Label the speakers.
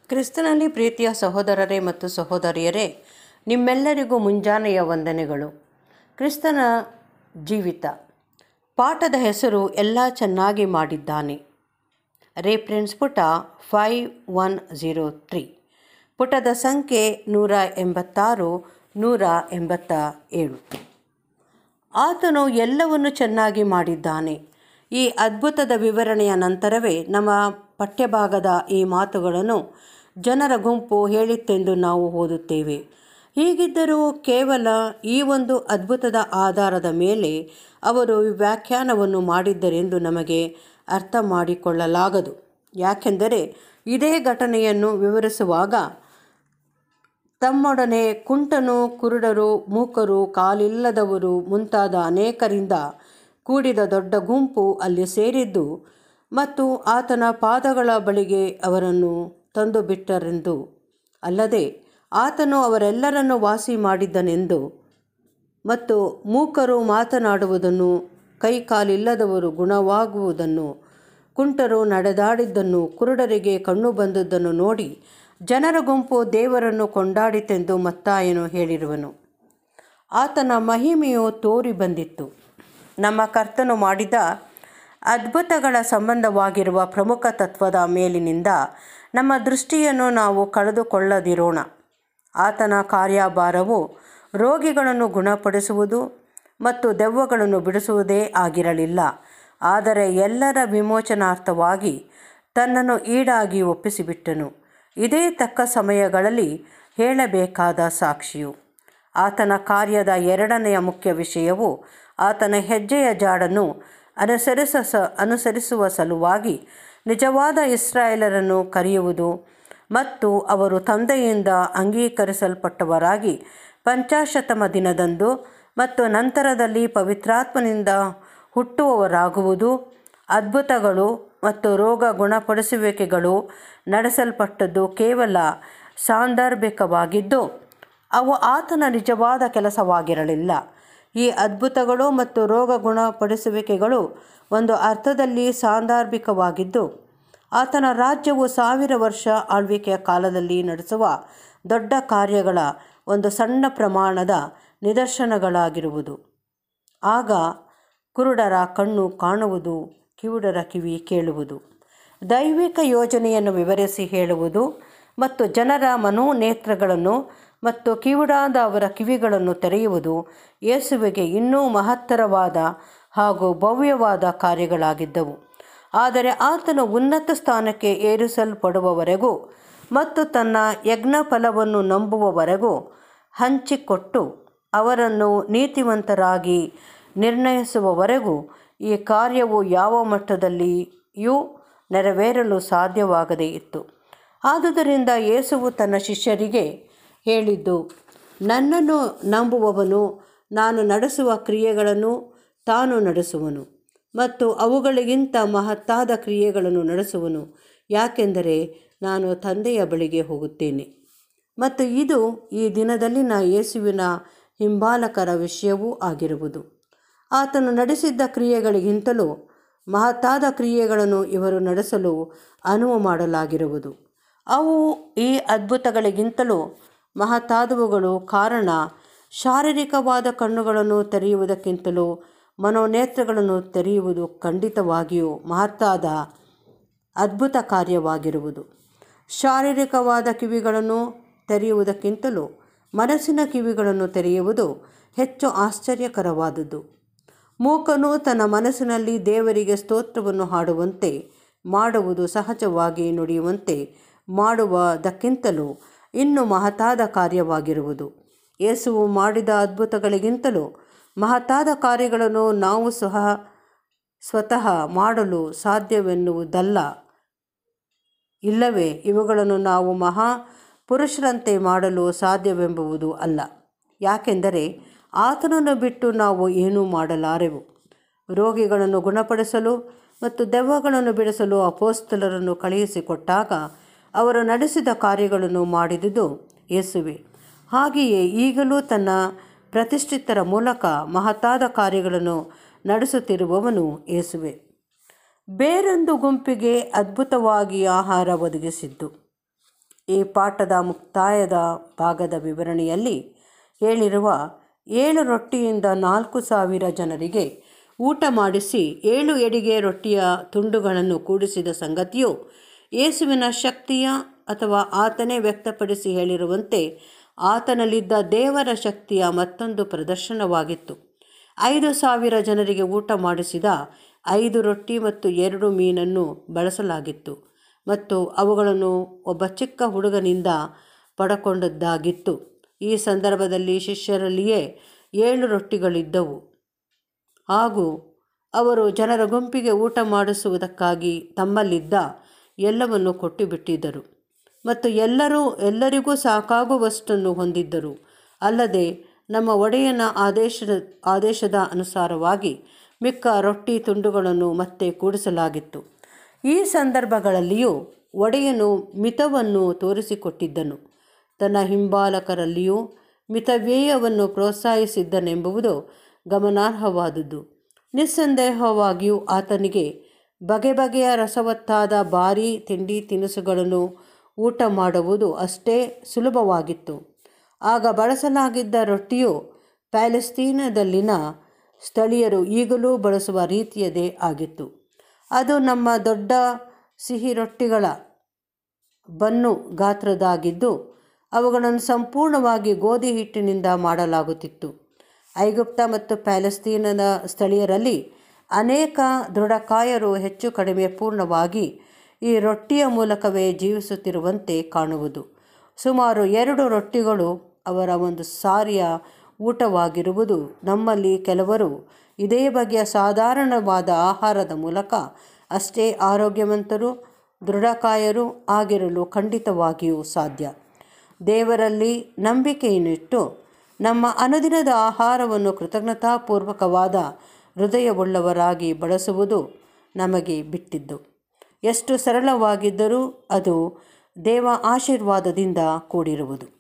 Speaker 1: ಕ್ರಿಸ್ತನಲ್ಲಿ ಪ್ರೀತಿಯ ಸಹೋದರರೇ ಮತ್ತು ಸಹೋದರಿಯರೇ ನಿಮ್ಮೆಲ್ಲರಿಗೂ ಮುಂಜಾನೆಯ ವಂದನೆಗಳು ಕ್ರಿಸ್ತನ ಜೀವಿತ ಪಾಠದ ಹೆಸರು ಎಲ್ಲ ಚೆನ್ನಾಗಿ ಮಾಡಿದ್ದಾನೆ ರೇಫ್ರೆನ್ಸ್ ಪುಟ ಫೈವ್ ಒನ್ ಝೀರೋ ತ್ರೀ ಪುಟದ ಸಂಖ್ಯೆ ನೂರ ಎಂಬತ್ತಾರು ನೂರ ಎಂಬತ್ತ ಏಳು ಆತನು ಎಲ್ಲವನ್ನು ಚೆನ್ನಾಗಿ ಮಾಡಿದ್ದಾನೆ ಈ ಅದ್ಭುತದ ವಿವರಣೆಯ ನಂತರವೇ ನಮ್ಮ ಪಠ್ಯಭಾಗದ ಈ ಮಾತುಗಳನ್ನು ಜನರ ಗುಂಪು ಹೇಳಿತ್ತೆಂದು ನಾವು ಓದುತ್ತೇವೆ ಹೀಗಿದ್ದರೂ ಕೇವಲ ಈ ಒಂದು ಅದ್ಭುತದ ಆಧಾರದ ಮೇಲೆ ಅವರು ವ್ಯಾಖ್ಯಾನವನ್ನು ಮಾಡಿದ್ದರೆಂದು ನಮಗೆ ಅರ್ಥ ಮಾಡಿಕೊಳ್ಳಲಾಗದು ಯಾಕೆಂದರೆ ಇದೇ ಘಟನೆಯನ್ನು ವಿವರಿಸುವಾಗ ತಮ್ಮೊಡನೆ ಕುಂಟನು ಕುರುಡರು ಮೂಕರು ಕಾಲಿಲ್ಲದವರು ಮುಂತಾದ ಅನೇಕರಿಂದ ಕೂಡಿದ ದೊಡ್ಡ ಗುಂಪು ಅಲ್ಲಿ ಸೇರಿದ್ದು ಮತ್ತು ಆತನ ಪಾದಗಳ ಬಳಿಗೆ ಅವರನ್ನು ತಂದು ಬಿಟ್ಟರೆಂದು ಅಲ್ಲದೆ ಆತನು ಅವರೆಲ್ಲರನ್ನು ವಾಸಿ ಮಾಡಿದ್ದನೆಂದು ಮತ್ತು ಮೂಕರು ಮಾತನಾಡುವುದನ್ನು ಕೈಕಾಲಿಲ್ಲದವರು ಗುಣವಾಗುವುದನ್ನು ಕುಂಟರು ನಡೆದಾಡಿದ್ದನ್ನು ಕುರುಡರಿಗೆ ಕಣ್ಣು ಬಂದದ್ದನ್ನು ನೋಡಿ ಜನರ ಗುಂಪು ದೇವರನ್ನು ಕೊಂಡಾಡಿತೆಂದು ಮತ್ತಾಯನು ಹೇಳಿರುವನು ಆತನ ಮಹಿಮೆಯು ತೋರಿ ಬಂದಿತ್ತು ನಮ್ಮ ಕರ್ತನು ಮಾಡಿದ ಅದ್ಭುತಗಳ ಸಂಬಂಧವಾಗಿರುವ ಪ್ರಮುಖ ತತ್ವದ ಮೇಲಿನಿಂದ ನಮ್ಮ ದೃಷ್ಟಿಯನ್ನು ನಾವು ಕಳೆದುಕೊಳ್ಳದಿರೋಣ ಆತನ ಕಾರ್ಯಭಾರವು ರೋಗಿಗಳನ್ನು ಗುಣಪಡಿಸುವುದು ಮತ್ತು ದೆವ್ವಗಳನ್ನು ಬಿಡಿಸುವುದೇ ಆಗಿರಲಿಲ್ಲ ಆದರೆ ಎಲ್ಲರ ವಿಮೋಚನಾರ್ಥವಾಗಿ ತನ್ನನ್ನು ಈಡಾಗಿ ಒಪ್ಪಿಸಿಬಿಟ್ಟನು ಇದೇ ತಕ್ಕ ಸಮಯಗಳಲ್ಲಿ ಹೇಳಬೇಕಾದ ಸಾಕ್ಷಿಯು ಆತನ ಕಾರ್ಯದ ಎರಡನೆಯ ಮುಖ್ಯ ವಿಷಯವು ಆತನ ಹೆಜ್ಜೆಯ ಜಾಡನ್ನು ಅನುಸರಿಸ ಅನುಸರಿಸುವ ಸಲುವಾಗಿ ನಿಜವಾದ ಇಸ್ರಾಯೇಲರನ್ನು ಕರೆಯುವುದು ಮತ್ತು ಅವರು ತಂದೆಯಿಂದ ಅಂಗೀಕರಿಸಲ್ಪಟ್ಟವರಾಗಿ ಪಂಚಾಶತಮ ದಿನದಂದು ಮತ್ತು ನಂತರದಲ್ಲಿ ಪವಿತ್ರಾತ್ಮನಿಂದ ಹುಟ್ಟುವವರಾಗುವುದು ಅದ್ಭುತಗಳು ಮತ್ತು ರೋಗ ಗುಣಪಡಿಸುವಿಕೆಗಳು ನಡೆಸಲ್ಪಟ್ಟದ್ದು ಕೇವಲ ಸಾಂದರ್ಭಿಕವಾಗಿದ್ದು ಅವು ಆತನ ನಿಜವಾದ ಕೆಲಸವಾಗಿರಲಿಲ್ಲ ಈ ಅದ್ಭುತಗಳು ಮತ್ತು ರೋಗ ಗುಣಪಡಿಸುವಿಕೆಗಳು ಒಂದು ಅರ್ಥದಲ್ಲಿ ಸಾಂದರ್ಭಿಕವಾಗಿದ್ದು ಆತನ ರಾಜ್ಯವು ಸಾವಿರ ವರ್ಷ ಆಳ್ವಿಕೆಯ ಕಾಲದಲ್ಲಿ ನಡೆಸುವ ದೊಡ್ಡ ಕಾರ್ಯಗಳ ಒಂದು ಸಣ್ಣ ಪ್ರಮಾಣದ ನಿದರ್ಶನಗಳಾಗಿರುವುದು ಆಗ ಕುರುಡರ ಕಣ್ಣು ಕಾಣುವುದು ಕಿವುಡರ ಕಿವಿ ಕೇಳುವುದು ದೈವಿಕ ಯೋಜನೆಯನ್ನು ವಿವರಿಸಿ ಹೇಳುವುದು ಮತ್ತು ಜನರ ಮನೋನೇತ್ರಗಳನ್ನು ಮತ್ತು ಕಿವುಡಾದ ಅವರ ಕಿವಿಗಳನ್ನು ತೆರೆಯುವುದು ಯೇಸುವಿಗೆ ಇನ್ನೂ ಮಹತ್ತರವಾದ ಹಾಗೂ ಭವ್ಯವಾದ ಕಾರ್ಯಗಳಾಗಿದ್ದವು ಆದರೆ ಆತನು ಉನ್ನತ ಸ್ಥಾನಕ್ಕೆ ಏರಿಸಲ್ಪಡುವವರೆಗೂ ಮತ್ತು ತನ್ನ ಯಜ್ಞ ಫಲವನ್ನು ನಂಬುವವರೆಗೂ ಹಂಚಿಕೊಟ್ಟು ಅವರನ್ನು ನೀತಿವಂತರಾಗಿ ನಿರ್ಣಯಿಸುವವರೆಗೂ ಈ ಕಾರ್ಯವು ಯಾವ ಮಟ್ಟದಲ್ಲಿಯೂ ನೆರವೇರಲು ಸಾಧ್ಯವಾಗದೇ ಇತ್ತು ಆದುದರಿಂದ ಯೇಸುವು ತನ್ನ ಶಿಷ್ಯರಿಗೆ ಹೇಳಿದ್ದು ನನ್ನನ್ನು ನಂಬುವವನು ನಾನು ನಡೆಸುವ ಕ್ರಿಯೆಗಳನ್ನು ತಾನು ನಡೆಸುವನು ಮತ್ತು ಅವುಗಳಿಗಿಂತ ಮಹತ್ತಾದ ಕ್ರಿಯೆಗಳನ್ನು ನಡೆಸುವನು ಯಾಕೆಂದರೆ ನಾನು ತಂದೆಯ ಬಳಿಗೆ ಹೋಗುತ್ತೇನೆ ಮತ್ತು ಇದು ಈ ದಿನದಲ್ಲಿನ ಯೇಸುವಿನ ಹಿಂಬಾಲಕರ ವಿಷಯವೂ ಆಗಿರುವುದು ಆತನು ನಡೆಸಿದ್ದ ಕ್ರಿಯೆಗಳಿಗಿಂತಲೂ ಮಹತ್ತಾದ ಕ್ರಿಯೆಗಳನ್ನು ಇವರು ನಡೆಸಲು ಅನುವು ಮಾಡಲಾಗಿರುವುದು ಅವು ಈ ಅದ್ಭುತಗಳಿಗಿಂತಲೂ ಮಹತ್ತಾದವುಗಳು ಕಾರಣ ಶಾರೀರಿಕವಾದ ಕಣ್ಣುಗಳನ್ನು ತೆರೆಯುವುದಕ್ಕಿಂತಲೂ ಮನೋನೇತ್ರಗಳನ್ನು ತೆರೆಯುವುದು ಖಂಡಿತವಾಗಿಯೂ ಮಹತ್ತಾದ ಅದ್ಭುತ ಕಾರ್ಯವಾಗಿರುವುದು ಶಾರೀರಿಕವಾದ ಕಿವಿಗಳನ್ನು ತೆರೆಯುವುದಕ್ಕಿಂತಲೂ ಮನಸ್ಸಿನ ಕಿವಿಗಳನ್ನು ತೆರೆಯುವುದು ಹೆಚ್ಚು ಆಶ್ಚರ್ಯಕರವಾದದ್ದು ಮೂಕನು ತನ್ನ ಮನಸ್ಸಿನಲ್ಲಿ ದೇವರಿಗೆ ಸ್ತೋತ್ರವನ್ನು ಹಾಡುವಂತೆ ಮಾಡುವುದು ಸಹಜವಾಗಿ ನುಡಿಯುವಂತೆ ಮಾಡುವುದಕ್ಕಿಂತಲೂ ಇನ್ನೂ ಮಹತ್ತಾದ ಕಾರ್ಯವಾಗಿರುವುದು ಯೇಸುವು ಮಾಡಿದ ಅದ್ಭುತಗಳಿಗಿಂತಲೂ ಮಹತ್ತಾದ ಕಾರ್ಯಗಳನ್ನು ನಾವು ಸಹ ಸ್ವತಃ ಮಾಡಲು ಸಾಧ್ಯವೆನ್ನುವುದಲ್ಲ ಇಲ್ಲವೇ ಇವುಗಳನ್ನು ನಾವು ಮಹಾ ಪುರುಷರಂತೆ ಮಾಡಲು ಸಾಧ್ಯವೆಂಬುದು ಅಲ್ಲ ಯಾಕೆಂದರೆ ಆತನನ್ನು ಬಿಟ್ಟು ನಾವು ಏನೂ ಮಾಡಲಾರೆವು ರೋಗಿಗಳನ್ನು ಗುಣಪಡಿಸಲು ಮತ್ತು ದೆವ್ವಗಳನ್ನು ಬಿಡಿಸಲು ಅಪೋಸ್ತಲರನ್ನು ಕಳುಹಿಸಿಕೊಟ್ಟಾಗ ಅವರು ನಡೆಸಿದ ಕಾರ್ಯಗಳನ್ನು ಮಾಡಿದುದು ಯೇಸುವೆ ಹಾಗೆಯೇ ಈಗಲೂ ತನ್ನ ಪ್ರತಿಷ್ಠಿತರ ಮೂಲಕ ಮಹತ್ತಾದ ಕಾರ್ಯಗಳನ್ನು ನಡೆಸುತ್ತಿರುವವನು ಯೇಸುವೆ ಬೇರೊಂದು ಗುಂಪಿಗೆ ಅದ್ಭುತವಾಗಿ ಆಹಾರ ಒದಗಿಸಿದ್ದು ಈ ಪಾಠದ ಮುಕ್ತಾಯದ ಭಾಗದ ವಿವರಣೆಯಲ್ಲಿ ಹೇಳಿರುವ ಏಳು ರೊಟ್ಟಿಯಿಂದ ನಾಲ್ಕು ಸಾವಿರ ಜನರಿಗೆ ಊಟ ಮಾಡಿಸಿ ಏಳು ಎಡಿಗೆ ರೊಟ್ಟಿಯ ತುಂಡುಗಳನ್ನು ಕೂಡಿಸಿದ ಸಂಗತಿಯು ಯೇಸುವಿನ ಶಕ್ತಿಯ ಅಥವಾ ಆತನೇ ವ್ಯಕ್ತಪಡಿಸಿ ಹೇಳಿರುವಂತೆ ಆತನಲ್ಲಿದ್ದ ದೇವರ ಶಕ್ತಿಯ ಮತ್ತೊಂದು ಪ್ರದರ್ಶನವಾಗಿತ್ತು ಐದು ಸಾವಿರ ಜನರಿಗೆ ಊಟ ಮಾಡಿಸಿದ ಐದು ರೊಟ್ಟಿ ಮತ್ತು ಎರಡು ಮೀನನ್ನು ಬಳಸಲಾಗಿತ್ತು ಮತ್ತು ಅವುಗಳನ್ನು ಒಬ್ಬ ಚಿಕ್ಕ ಹುಡುಗನಿಂದ ಪಡಕೊಂಡದ್ದಾಗಿತ್ತು ಈ ಸಂದರ್ಭದಲ್ಲಿ ಶಿಷ್ಯರಲ್ಲಿಯೇ ಏಳು ರೊಟ್ಟಿಗಳಿದ್ದವು ಹಾಗೂ ಅವರು ಜನರ ಗುಂಪಿಗೆ ಊಟ ಮಾಡಿಸುವುದಕ್ಕಾಗಿ ತಮ್ಮಲ್ಲಿದ್ದ ಎಲ್ಲವನ್ನು ಕೊಟ್ಟು ಬಿಟ್ಟಿದ್ದರು ಮತ್ತು ಎಲ್ಲರೂ ಎಲ್ಲರಿಗೂ ಸಾಕಾಗುವಷ್ಟನ್ನು ಹೊಂದಿದ್ದರು ಅಲ್ಲದೆ ನಮ್ಮ ಒಡೆಯನ ಆದೇಶದ ಆದೇಶದ ಅನುಸಾರವಾಗಿ ಮಿಕ್ಕ ರೊಟ್ಟಿ ತುಂಡುಗಳನ್ನು ಮತ್ತೆ ಕೂಡಿಸಲಾಗಿತ್ತು ಈ ಸಂದರ್ಭಗಳಲ್ಲಿಯೂ ಒಡೆಯನು ಮಿತವನ್ನು ತೋರಿಸಿಕೊಟ್ಟಿದ್ದನು ತನ್ನ ಹಿಂಬಾಲಕರಲ್ಲಿಯೂ ಮಿತವ್ಯಯವನ್ನು ಪ್ರೋತ್ಸಾಹಿಸಿದ್ದನೆಂಬುದು ಗಮನಾರ್ಹವಾದುದು ನಿಸ್ಸಂದೇಹವಾಗಿಯೂ ಆತನಿಗೆ ಬಗೆ ಬಗೆಯ ರಸವತ್ತಾದ ಭಾರೀ ತಿಂಡಿ ತಿನಿಸುಗಳನ್ನು ಊಟ ಮಾಡುವುದು ಅಷ್ಟೇ ಸುಲಭವಾಗಿತ್ತು ಆಗ ಬಳಸಲಾಗಿದ್ದ ರೊಟ್ಟಿಯು ಪ್ಯಾಲೆಸ್ತೀನದಲ್ಲಿನ ಸ್ಥಳೀಯರು ಈಗಲೂ ಬಳಸುವ ರೀತಿಯದೇ ಆಗಿತ್ತು ಅದು ನಮ್ಮ ದೊಡ್ಡ ಸಿಹಿ ರೊಟ್ಟಿಗಳ ಬನ್ನು ಗಾತ್ರದಾಗಿದ್ದು ಅವುಗಳನ್ನು ಸಂಪೂರ್ಣವಾಗಿ ಗೋಧಿ ಹಿಟ್ಟಿನಿಂದ ಮಾಡಲಾಗುತ್ತಿತ್ತು ಐಗುಪ್ತ ಮತ್ತು ಪ್ಯಾಲೆಸ್ತೀನದ ಸ್ಥಳೀಯರಲ್ಲಿ ಅನೇಕ ದೃಢಕಾಯರು ಹೆಚ್ಚು ಕಡಿಮೆ ಪೂರ್ಣವಾಗಿ ಈ ರೊಟ್ಟಿಯ ಮೂಲಕವೇ ಜೀವಿಸುತ್ತಿರುವಂತೆ ಕಾಣುವುದು ಸುಮಾರು ಎರಡು ರೊಟ್ಟಿಗಳು ಅವರ ಒಂದು ಸಾರಿಯ ಊಟವಾಗಿರುವುದು ನಮ್ಮಲ್ಲಿ ಕೆಲವರು ಇದೇ ಬಗೆಯ ಸಾಧಾರಣವಾದ ಆಹಾರದ ಮೂಲಕ ಅಷ್ಟೇ ಆರೋಗ್ಯವಂತರು ದೃಢಕಾಯರು ಆಗಿರಲು ಖಂಡಿತವಾಗಿಯೂ ಸಾಧ್ಯ ದೇವರಲ್ಲಿ ನಂಬಿಕೆಯನ್ನಿಟ್ಟು ನಮ್ಮ ಅನುದಿನದ ಆಹಾರವನ್ನು ಕೃತಜ್ಞತಾಪೂರ್ವಕವಾದ ಹೃದಯವುಳ್ಳವರಾಗಿ ಬಳಸುವುದು ನಮಗೆ ಬಿಟ್ಟಿದ್ದು ಎಷ್ಟು ಸರಳವಾಗಿದ್ದರೂ ಅದು ದೇವ ಆಶೀರ್ವಾದದಿಂದ ಕೂಡಿರುವುದು